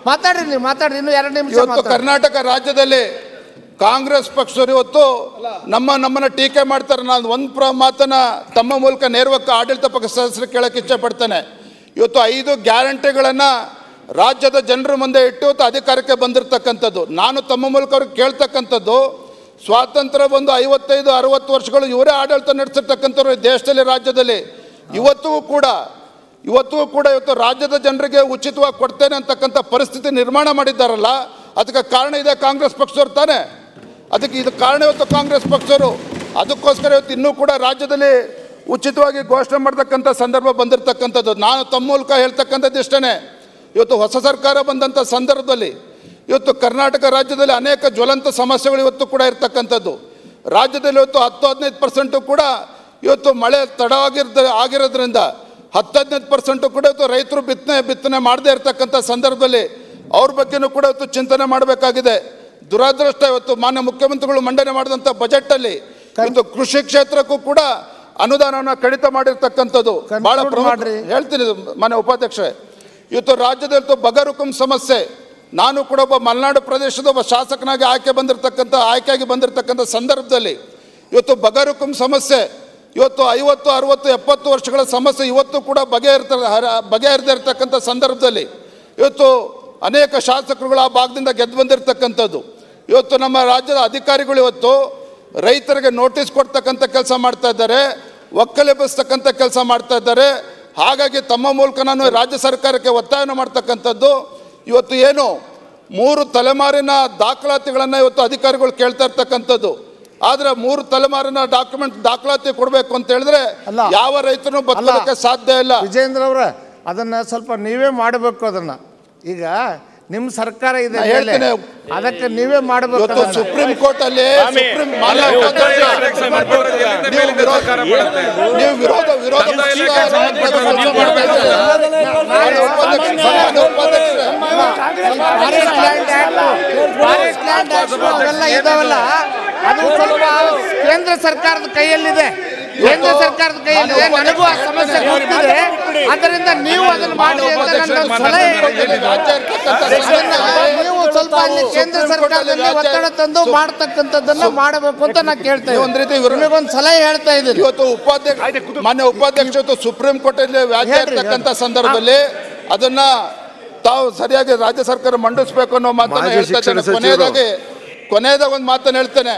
ಮಾತಾಡ್ರಿ ನೀವು ಮಾತಾಡ್ರಿ ಇನ್ನು ಎರಡು ನಿಮಿಷ ಇವತ್ತು ಮಾತಾಡ್ರಿ. ಕರ್ನಾಟಕ ರಾಜ್ಯದಲ್ಲಿ ಕಾಂಗ್ರೆಸ್ ಪಕ್ಷದವರು ಇವತ್ತು ನಮ್ಮ ನಮ್ಮನ್ನ ಟೀಕೆ ಮಾಡ್ತಾರೆ ನಾನು ಒಂದು ಪ್ರ ಮಾತನ್ನ ತಮ್ಮ ಮೂಲಕ ನೇರವಾಗಿ ಆಡಳಿತ ಪಕ್ಷ ಸದಸ್ಯರು ಕೇಳಕ್ಕೆ ಇಚ್ಛೆ ಪಡ್ತೇನೆ ಇವತ್ತು ಐದು ಗ್ಯಾರಂಟಿಗಳನ್ನು ರಾಜ್ಯದ ಜನರ ಮುಂದೆ ಇಟ್ಟು ಇವತ್ತು ಅಧಿಕಾರಕ್ಕೆ ಬಂದಿರತಕ್ಕಂಥದ್ದು ನಾನು ತಮ್ಮ ಮೂಲಕ ಅವ್ರಿಗೆ ಕೇಳ್ತಕ್ಕಂಥದ್ದು ಸ್ವಾತಂತ್ರ್ಯ ಬಂದು ಐವತ್ತೈದು ಅರವತ್ತು ವರ್ಷಗಳು ಇವರೇ ಆಡಳಿತ ನಡೆಸಿರ್ತಕ್ಕಂಥವ್ರು ಈ ದೇಶದಲ್ಲಿ ರಾಜ್ಯದಲ್ಲಿ ಇವತ್ತೂ ಕೂಡ ಇವತ್ತು ಕೂಡ ಇವತ್ತು ರಾಜ್ಯದ ಜನರಿಗೆ ಉಚಿತವಾಗಿ ಕೊಡ್ತೇನೆ ಅಂತಕ್ಕಂಥ ಪರಿಸ್ಥಿತಿ ನಿರ್ಮಾಣ ಮಾಡಿದ್ದಾರಲ್ಲ ಅದಕ್ಕೆ ಕಾರಣ ಇದೆ ಕಾಂಗ್ರೆಸ್ ಪಕ್ಷದವ್ರು ತಾನೇ ಅದಕ್ಕೆ ಇದು ಕಾರಣ ಇವತ್ತು ಕಾಂಗ್ರೆಸ್ ಪಕ್ಷದವರು ಅದಕ್ಕೋಸ್ಕರ ಇವತ್ತು ಇನ್ನೂ ಕೂಡ ರಾಜ್ಯದಲ್ಲಿ ಉಚಿತವಾಗಿ ಘೋಷಣೆ ಮಾಡ್ತಕ್ಕಂಥ ಸಂದರ್ಭ ಬಂದಿರತಕ್ಕಂಥದ್ದು ನಾನು ತಮ್ಮ ಮೂಲಕ ಹೇಳ್ತಕ್ಕಂಥದ್ದು ಇಷ್ಟೇ ಇವತ್ತು ಹೊಸ ಸರ್ಕಾರ ಬಂದಂಥ ಸಂದರ್ಭದಲ್ಲಿ ಇವತ್ತು ಕರ್ನಾಟಕ ರಾಜ್ಯದಲ್ಲಿ ಅನೇಕ ಜ್ವಲಂತ ಸಮಸ್ಯೆಗಳು ಇವತ್ತು ಕೂಡ ಇರ್ತಕ್ಕಂಥದ್ದು ರಾಜ್ಯದಲ್ಲಿ ಇವತ್ತು ಹತ್ತು ಹದಿನೈದು ಪರ್ಸೆಂಟು ಕೂಡ ಇವತ್ತು ಮಳೆ ತಡವಾಗಿರ್ದ ಆಗಿರೋದ್ರಿಂದ ಹತ್ತು ಹದಿನೈದು ಪರ್ಸೆಂಟು ಕೂಡ ಇವತ್ತು ರೈತರು ಬಿತ್ತನೆ ಬಿತ್ತನೆ ಮಾಡದೇ ಇರತಕ್ಕಂಥ ಸಂದರ್ಭದಲ್ಲಿ ಅವ್ರ ಬಗ್ಗೆನೂ ಕೂಡ ಇವತ್ತು ಚಿಂತನೆ ಮಾಡಬೇಕಾಗಿದೆ ದುರಾದೃಷ್ಟ ಇವತ್ತು ಮಾನ್ಯ ಮುಖ್ಯಮಂತ್ರಿಗಳು ಮಂಡನೆ ಮಾಡಿದಂಥ ಬಜೆಟಲ್ಲಿ ಇವತ್ತು ಕೃಷಿ ಕ್ಷೇತ್ರಕ್ಕೂ ಕೂಡ ಅನುದಾನವನ್ನು ಕಡಿತ ಮಾಡಿರ್ತಕ್ಕಂಥದ್ದು ಬಹಳ Conclude ಪ್ರಮುಖ ಮಾಡ್ರಿ. ಹೇಳ್ತೀನಿ ಇದು ಮಾನ್ಯ ಉಪಾಧ್ಯಕ್ಷರೇ ಇವತ್ತು ರಾಜ್ಯದಲ್ಲಿ ಇವತ್ತು ಬಗರುಕುಂ ಸಮಸ್ಯೆ ನಾನು ಕೂಡ ಒಬ್ಬ ಮಲೆನಾಡು ಪ್ರದೇಶದ ಒಬ್ಬ ಶಾಸಕನಾಗಿ ಆಯ್ಕೆ ಬಂದಿರತಕ್ಕಂಥ ಆಯ್ಕೆಯಾಗಿ ಬಂದಿರತಕ್ಕಂಥ ಸಂದರ್ಭದಲ್ಲಿ ಇವತ್ತು ಬಗರುಕುಂ ಸಮಸ್ಯೆ ಇವತ್ತು ಐವತ್ತು ಅರುವತ್ತು ಎಪ್ಪತ್ತು ವರ್ಷಗಳ ಸಮಸ್ಯೆ ಇವತ್ತು ಕೂಡ ಬಗೆಹರ್ತ ಹರ- ಬಗೆಹರದೇ ಇರತಕ್ಕಂಥ ಸಂದರ್ಭದಲ್ಲಿ ಇವತ್ತು ಅನೇಕ ಶಾಸಕರುಗಳು ಆ ಭಾಗದಿಂದ ಗೆದ್ದು ಬಂದಿರತಕ್ಕಂಥದ್ದು ಇವತ್ತು ನಮ್ಮ ರಾಜ್ಯದ ಅಧಿಕಾರಿಗಳು ಇವತ್ತು ರೈತರಿಗೆ ನೋಟಿಸ್ ಕೊಡ್ತಕ್ಕಂಥ ಕೆಲಸ ಮಾಡ್ತಾ ಇದ್ದಾರೆ ಒಕ್ಕಲೆಬ್ಬಿಸ್ತಕ್ಕಂಥ ಕೆಲಸ ಮಾಡ್ತಾ ಇದ್ದಾರೆ ಹಾಗಾಗಿ ತಮ್ಮ ಮೂಲಕ ನಾನು ರಾಜ್ಯ ಸರ್ಕಾರಕ್ಕೆ ಒತ್ತಾಯನ ಮಾಡ್ತಕ್ಕಂಥದ್ದು ಇವತ್ತು ಏನು ಮೂರು ತಲೆಮಾರಿನ ದಾಖಲಾತಿಗಳನ್ನು ಇವತ್ತು ಅಧಿಕಾರಿಗಳು ಕೇಳ್ತಾ ಇರ್ತಕ್ಕಂಥದ್ದು ಆದ್ರೆ ಮೂರು ತಲೆಮಾರಿನ ಡಾಕ್ಯುಮೆಂಟ್ ದಾಖಲಾತಿ ಕೊಡಬೇಕು ಅಂತ ಹೇಳಿದ್ರೆ ಅಲ್ಲ. ಯಾವ ರೈತನು ಬದುಕೋದಕ್ಕೆ ಸಾಧ್ಯ ಇಲ್ಲ ವಿಜೇಂದ್ರ ಅವರ ಅದನ್ನ ಸ್ವಲ್ಪ ನೀವೇ ಮಾಡಬೇಕು ಅದನ್ನ ಈಗ ನಿಮ್ಮ ಸರ್ಕಾರ ಇದೆ ನಾ ಮೇಲೆ. ಹೇಳ್ತೇನೆ. ಅದಕ್ಕೆ ನೀವೇ ಮಾಡಬೇಕು ಇವತ್ತು ಅದನ್ನ. ಸುಪ್ರೀಂ ಕೋರ್ಟ್ ಅಲ್ಲಿ ಸುಪ್ರೀಂ ಮಾನ್ಯ ನೀವು ಉಪಾಧ್ಯಕ್ಷ, ಎಲ್ಲಿಂದ ನೀವು ವಿರೋಧ ನೀವು ವಿರೋಧ ವಿರೋಧ ಕಂದಾಯ ಪಕ್ಷದ ಸಂಬಂಧಪಟ್ಟ ಕೆಲಸ ನೀವು ಮಾಡ್ತಾ ಇದ್ದೀರಾ? ಮಾನ್ಯ ಉಪಾಧ್ಯಕ್ಷ, ಮಾನ್ಯ ಉಪಾಧ್ಯಕ್ಷರೇ, forest land act, forest land act ಅವೆಲ್ಲ ಇದಾವಲ್ಲ ಅದು ಸ್ವಲ್ಪ ಕೇಂದ್ರ ಸರ್ಕಾರದ ಕೈಯಲ್ಲಿದೆ ಕೇಂದ್ರ ಸರ್ಕಾರದ ಕೈಯಲ್ಲಿದೆ ನನಗೂ ಆ ಸಮಸ್ಯೆ ಗೊತ್ತಿದೆ ಅದರಿಂದ ನೀವು ಅದನ್ನ ಮಾಡಿ ಅಂತ ನನ್ನ ಸಲಹೆ ರಾಜ್ಯ ಇರ್ತಕ್ಕಂಥ ಅದನ್ನ ನೀವು ಸ್ವಲ್ಪ ಅಲ್ಲಿ ಕೇಂದ್ರ ಸರ್ಕಾರದಲ್ಲಿ ಒತ್ತಡ ತಂದು ಮಾಡ್ತಕ್ಕಂಥದ್ದನ್ನ ಮಾಡಬೇಕು ಅಂತ ನಾ ಕೇಳ್ತಾ ನೀವು ಒಂದ್ ರೀತಿ ವಿರೋಧ- ನಿಮಗೊಂದು ಸಲಹೆ ಹೇಳ್ತಾ ಇದ್ದೀನಿ ಇವತ್ತು ಉಪಾಧ್ಯಕ್ಷ ಮಾನ್ಯ ಉಪಾಧ್ಯಕ್ಷ ಇವತ್ತು ಸುಪ್ರೀಂ ಕೋರ್ಟ್ ಅಲ್ಲಿ ವ್ಯಾಖ್ಯೆ ಹೇಳ್ರಿ, ಇರ್ತಕ್ಕಂಥ ಸಂದರ್ಭದಲ್ಲಿ ಅದನ್ನ ತಾವು ಸರಿಯಾಗಿ ರಾಜ್ಯ ಸರ್ಕಾರ ಮಂಡಿಸ್ಬೇಕು ಅನ್ನೋ ಮಾತನ್ನ ಮಾಜಿ ಹೇಳ್ತಾ ಶಿಕ್ಷಣ ಇದ್ದೇನೆ ಸಚಿವರು. ಕೊನೆಯದಾಗಿ ಕೊನೆಯದಾಗ ಒಂದು ಮಾತನ್ನ ಹೇಳ್ತೇನೆ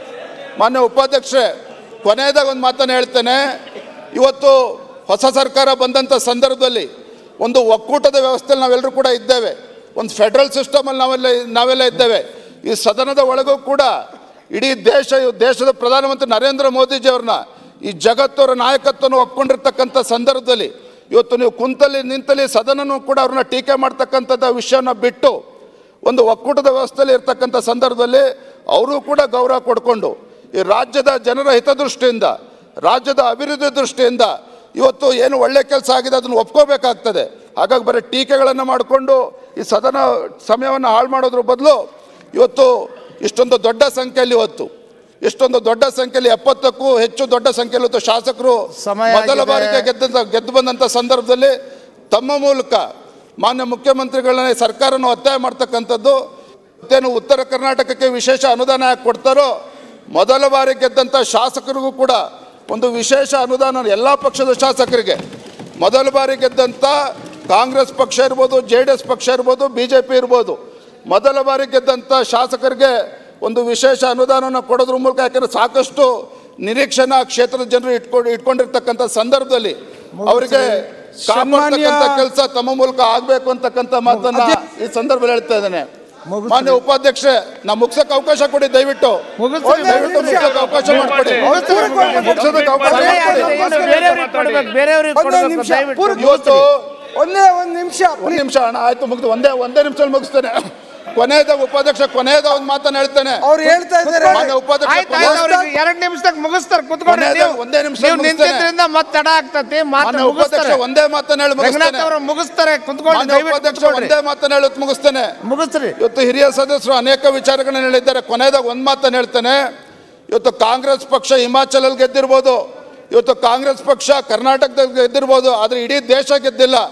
ಮಾನ್ಯ ಉಪಾಧ್ಯಕ್ಷರೇ ಕೊನೆಯದಾಗ ಒಂದು ಮಾತನ್ನ ಹೇಳ್ತೇನೆ ಇವತ್ತು ಹೊಸ ಸರ್ಕಾರ ಬಂದಂಥ ಸಂದರ್ಭದಲ್ಲಿ ಒಂದು ಒಕ್ಕೂಟದ ವ್ಯವಸ್ಥೆಯಲ್ಲಿ ನಾವೆಲ್ಲರೂ ಕೂಡ ಇದ್ದೇವೆ ಒಂದು ಫೆಡರಲ್ ಸಿಸ್ಟಮಲ್ಲಿ ನಾವೆಲ್ಲ ನಾವೆಲ್ಲ ಇದ್ದೇವೆ ಈ ಸದನದ ಒಳಗೂ ಕೂಡ ಇಡೀ ದೇಶ ಇವ್ ದೇಶದ ಪ್ರಧಾನಮಂತ್ರಿ ನರೇಂದ್ರ ಮೋದಿಜಿಯವ್ರನ್ನ ಈ ಜಗತ್ತವರ ನಾಯಕತ್ವವನ್ನು ಒಪ್ಕೊಂಡಿರ್ತಕ್ಕಂಥ ಸಂದರ್ಭದಲ್ಲಿ ಇವತ್ತು ನೀವು ಕುಂತಲ್ಲಿ ನಿಂತಲ್ಲಿ ಸದನನೂ ಕೂಡ ಅವ್ರನ್ನ ಟೀಕೆ ಮಾಡ್ತಕ್ಕಂಥದ್ದು ವಿಷಯನ ಬಿಟ್ಟು ಒಂದು ಒಕ್ಕೂಟದ ವ್ಯವಸ್ಥೆಯಲ್ಲಿ ಇರ್ತಕ್ಕಂಥ ಸಂದರ್ಭದಲ್ಲಿ ಅವರು ಕೂಡ ಗೌರವ ಕೊಡ್ಕೊಂಡು ಈ ರಾಜ್ಯದ ಜನರ ಹಿತದೃಷ್ಟಿಯಿಂದ ರಾಜ್ಯದ ಅಭಿವೃದ್ಧಿ ದೃಷ್ಟಿಯಿಂದ ಇವತ್ತು ಏನು ಒಳ್ಳೆ ಕೆಲಸ ಆಗಿದೆ ಅದನ್ನು ಒಪ್ಕೋಬೇಕಾಗ್ತದೆ ಹಾಗಾಗಿ ಬರೀ ಟೀಕೆಗಳನ್ನು ಮಾಡಿಕೊಂಡು ಈ ಸದನ ಸಮಯವನ್ನು ಹಾಳು ಮಾಡೋದ್ರ ಬದಲು ಇವತ್ತು ಇಷ್ಟೊಂದು ದೊಡ್ಡ ಸಂಖ್ಯೆಯಲ್ಲಿ ಇವತ್ತು ಇಷ್ಟೊಂದು ದೊಡ್ಡ ಸಂಖ್ಯೆಯಲ್ಲಿ ಎಪ್ಪತ್ತಕ್ಕೂ ಹೆಚ್ಚು ದೊಡ್ಡ ಸಂಖ್ಯೆಯಲ್ಲಿ ಇವತ್ತು ಶಾಸಕರು ಸಮಯ ಮೊದಲ ಆಗಿದೆ. ಬಾರಿಗೆ ಗೆದ್ದಂತ ಗೆದ್ದು ಬಂದಂಥ ಸಂದರ್ಭದಲ್ಲಿ ತಮ್ಮ ಮೂಲಕ ಮಾನ್ಯ ಮುಖ್ಯಮಂತ್ರಿಗಳನ್ನ ಈ ಸರ್ಕಾರನ ಒತ್ತಾಯ ಮಾಡ್ತಕ್ಕಂಥದ್ದು ಮತ್ತೇನು ಉತ್ತರ ಕರ್ನಾಟಕಕ್ಕೆ ವಿಶೇಷ ಅನುದಾನ ಯಾಕೆ ಕೊಡ್ತಾರೋ ಮೊದಲ ಬಾರಿ ಗೆದ್ದಂಥ ಶಾಸಕರಿಗೂ ಕೂಡ ಒಂದು ವಿಶೇಷ ಅನುದಾನ ಎಲ್ಲ ಪಕ್ಷದ ಶಾಸಕರಿಗೆ ಮೊದಲ ಬಾರಿ ಗೆದ್ದಂಥ ಕಾಂಗ್ರೆಸ್ ಪಕ್ಷ ಇರ್ಬೋದು ಜೆ ಡಿ ಎಸ್ ಪಕ್ಷ ಇರ್ಬೋದು ಬಿ ಜೆ ಪಿ ಇರ್ಬೋದು ಮೊದಲ ಬಾರಿ ಗೆದ್ದಂಥ ಶಾಸಕರಿಗೆ ಒಂದು ವಿಶೇಷ ಅನುದಾನವನ್ನು ಕೊಡೋದ್ರ ಮೂಲಕ ಯಾಕಂದ್ರೆ ಸಾಕಷ್ಟು ನಿರೀಕ್ಷೆನ ಆ ಕ್ಷೇತ್ರದ ಜನರು ಇಟ್ಕೊಂಡು ಇಟ್ಕೊಂಡಿರ್ತಕ್ಕಂಥ ಸಂದರ್ಭದಲ್ಲಿ ಅವರಿಗೆ ಕಾಪಾಡ್ತಕ್ಕಂಥ ಕೆಲಸ ತಮ್ಮ ಮೂಲಕ ಆಗಬೇಕು ಅಂತಕ್ಕಂಥ ಮಾತನ್ನ ಈ ಸಂದರ್ಭದಲ್ಲಿ ಹೇಳ್ತಾ ಇದ್ದೇನೆ ಮುಗಿಸ್ರಿ. ಮಾನ್ಯ ಉಪಾಧ್ಯಕ್ಷೆ ನಾ ಮುಗ್ಸಕ್ಕೆ ಅವಕಾಶ ಕೊಡಿ ದಯವಿಟ್ಟು ಮುಗಿಸ್ರಿ. ದಯವಿಟ್ಟು ಮುಗ್ಸಕ್ಕೆ ಅವಕಾಶ ಮಾಡಿಕೊಡಿ ಮುಗ್ಸೋದಕ್ಕೆ ಅವಕಾಶ ಸಲಹೆ ಮಾಡಿಕೊಡಿ ಆಗಿದೆ. ಇನ್ನು ಬೇರೆಯವ್ರಿಗೆ ಕೊಡ್ಬೇಕು ಬೇರೆಯವ್ರಿಗೆ ಒಂದೇ ಕೊಡ್ಬೇಕು ನಿಮಿಷ, ದಯವಿಟ್ಟು ಪೂರ್ತಿ ಇವತ್ತು ಒಂದೇ ಒಂದು ನಿಮಿಷ ಒಂದು ನಿಮಿಷ ಅಣ್ಣ ಆಯ್ತು ಮುಗ್ದು ಒಂದೇ ಒಂದೇ ನಿಮಿಷದಲ್ಲಿ ಮುಗಿಸ್ತೇನೆ ಕೊನೆಯದಾಗ ಉಪಾಧ್ಯಕ್ಷ ಕೊನೆಯದ ಒಂದು ಮಾತನ್ನ ಹೇಳ್ತೇನೆ ಅವ್ರು ಹೇಳ್ತಾ ಇದ್ದಾರೆ ಮಾನ್ಯ ಉಪಾಧ್ಯಕ್ಷ ಆಯ್ತು ಆಯ್ತು ಕೊನೆಯದಾಗ- ಅವ್ರಿಗೆ ಎರಡು ನಿಮಿಷದಾಗ ಮುಗಿಸ್ತಾರೆ ಕುತ್ಕೊಳ್ಳಿ ಕೊನೆಯದಾಗ ನೀವು ಒಂದೇ ನಿಮಿಷ ನೀವು ಮುಗಿಸ್ತೇನೆ. ನಿಂತಿದ್ರಿಂದ ಮತ್ತೆ ತಡ ಆಗ್ತತಿ ಮಾತು ಮಾನ್ಯ ಉಪಾಧ್ಯಕ್ಷ ಮುಗಿಸ್ತಾರೆ ಒಂದೇ ಮಾತನ್ನ ಹೇಳಿ ರಂಗನಾಥ್ ಮುಗಿಸ್ತೇನೆ ಅವರು ಮುಗಿಸ್ತಾರೆ ಕುತ್ಕೊಳ್ಳಿ ಮಾನ್ಯ ದಯವಿಟ್ಟು ಉಪಾಧ್ಯಕ್ಷ ಕುತ್ಕೊಳ್ರಿ. ಒಂದೇ ಮಾತನ್ನ ಹೇಳಿ ಮುಗಿಸ್ತೇನೆ ಮುಗಿಸ್ರಿ ಇವತ್ತು ಹಿರಿಯ ಸದಸ್ಯರು ಅನೇಕ ವಿಚಾರಗಳನ್ನ ಹೇಳಿದ್ದಾರೆ ಕೊನೆಯದಾಗ ಒಂದು ಮಾತನ್ನು ಹೇಳ್ತೇನೆ ಇವತ್ತು ಕಾಂಗ್ರೆಸ್ ಪಕ್ಷ ಹಿಮಾಚಲಲ್ಲಿ ಗೆದ್ದಿರ್ಬೋದು ಇವತ್ತು ಕಾಂಗ್ರೆಸ್ ಪಕ್ಷ ಕರ್ನಾಟಕದಲ್ಲಿ ಗೆದ್ದಿರ್ಬೋದು ಆದರೆ ಇಡೀ ದೇಶ ಗೆದ್ದಿಲ್ಲ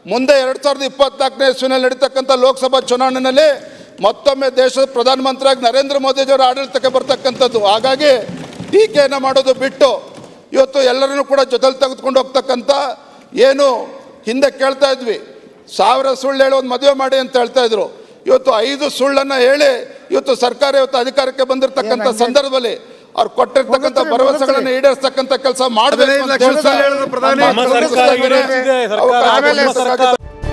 ಮುಂದೆ ಎರಡು ಸಾವಿರದ ಇಪ್ಪತ್ನಾಲ್ಕನೇ ಇಸ್ವಿನಲ್ಲಿ ನಡೀತಕ್ಕಂಥ ಲೋಕಸಭಾ ಚುನಾವಣೆಯಲ್ಲಿ ಮತ್ತೊಮ್ಮೆ ದೇಶದ ಪ್ರಧಾನಮಂತ್ರಿಯಾಗಿ ನರೇಂದ್ರ ಮೋದಿಜಿಯವರ ಆಡಳಿತಕ್ಕೆ ಬರ್ತಕ್ಕಂಥದ್ದು ಹಾಗಾಗಿ ಟೀಕೆಯನ್ನು ಮಾಡೋದು ಬಿಟ್ಟು ಇವತ್ತು ಎಲ್ಲರನ್ನೂ ಕೂಡ ಜೊತೆಲಿ ತೆಗೆದುಕೊಂಡು ಹೋಗ್ತಕ್ಕಂಥ ಏನು ಹಿಂದೆ ಕೇಳ್ತಾ ಇದ್ವಿ ಸಾವಿರ ಸುಳ್ಳು ಹೇಳಿ ಒಂದು ಮದುವೆ ಮಾಡಿ ಅಂತ ಹೇಳ್ತಾ ಇದ್ರು ಇವತ್ತು ಐದು ಸುಳ್ಳನ್ನು ಹೇಳಿ ಇವತ್ತು ಸರ್ಕಾರ ಇವತ್ತು ಅಧಿಕಾರಕ್ಕೆ ಬಂದಿರತಕ್ಕಂಥ ಸಂದರ್ಭದಲ್ಲಿ ಅವ್ರು ಕೊಟ್ಟಿರ್ತಕ್ಕಂಥ ಭರವಸೆಗಳನ್ನು ಈಡೇರಿಸ್ತಕ್ಕಂಥ ಕೆಲಸ ಮಾಡಬೇಕು ಹದಿನೈದು ಅಂತ ಲಕ್ಷ ಹೇಳ್ತಾ ಸುಳ್ಳು ಹೇಳಿದ್ರು ಪ್ರಧಾನಿ. ನಮ್ಮ ನಮ್ಮ ಸರ್ಕಾರ ಸರ್ಕಾರ ಅವಕಾಶ ಆಮೇಲೆ ಕೊಡ್ತಕ್ಕಂಥ